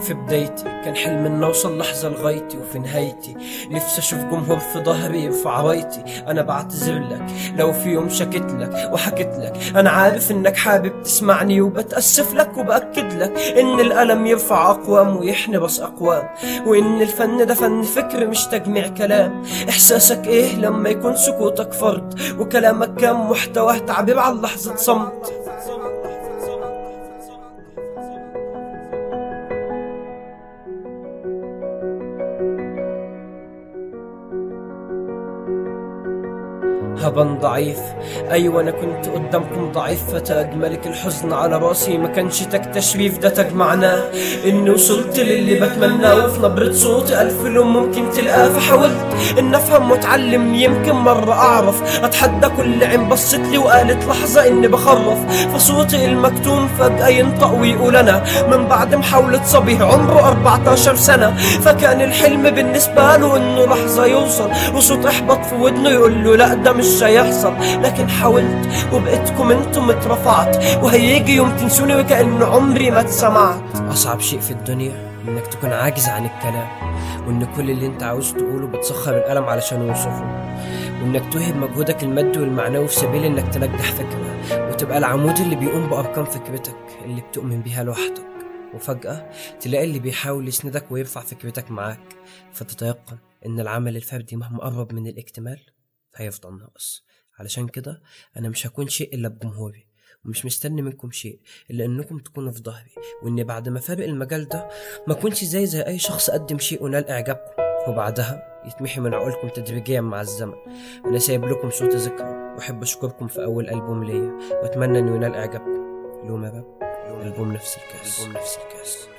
في بدايتي كان حلم ان اوصل لحظة لغايتي وفي نهايتي نفسي اشوف جمهور في ظهري يرفع رايتي انا بعتذر لك لو في يوم شكيت لك وحكيت لك انا عارف انك حابب تسمعني وبتأسف لك وبأكد لك ان الألم يرفع اقوام ويحني بس اقوام وان الفن ده فن فكر مش تجميع كلام احساسك ايه لما يكون سكوتك فرد وكلامك كان محتواه تعبير عن لحظة صمت هبن ضعيف ايوه انا كنت قدامكم ضعيف فتاج ملك الحزن على راسي ما كانش تاج تشريف ده تاج معناه اني وصلت للي بتمناه وفي نبرة صوتي الف لون ممكن تلقاه فحاولت ان افهم واتعلم يمكن مرة اعرف اتحدى كل عين بصت لي وقالت لحظة اني بخرف فصوتي المكتوم فجأة ينطق ويقول انا من بعد محاولة صبي عمره 14 سنة فكان الحلم بالنسبة له انه لحظة يوصل وصوت احبط في ودنه يقول له لا ده مش هيحصل لكن حاولت وبقيتكم انتم اترفعت وهيجي يوم تنسوني وكأن عمري ما اتسمعت اصعب شيء في الدنيا انك تكون عاجز عن الكلام وان كل اللي انت عاوز تقوله بتسخر القلم علشان يوصفه وانك توهب مجهودك المادي والمعنوي في سبيل انك تنجح فكرة وتبقى العمود اللي بيقوم بأرقام فكرتك اللي بتؤمن بيها لوحدك وفجأة تلاقي اللي بيحاول يسندك ويرفع فكرتك معاك فتتيقن إن العمل الفردي مهما قرب من الاكتمال هيفضل ناقص علشان كده أنا مش هكون شيء إلا بجمهوري ومش مستني منكم شيء إلا إنكم تكونوا في ظهري وإني بعد ما فارق المجال ده ما أكونش زي زي أي شخص قدم شيء ونال إعجابكم وبعدها يتمحي من عقولكم تدريجيا مع الزمن أنا سايب لكم صوت ذكرى وأحب أشكركم في أول ألبوم ليا وأتمنى إنه ينال إعجابكم اليوم يا باب ألبوم نفس الكاس ألبوم نفس الكاس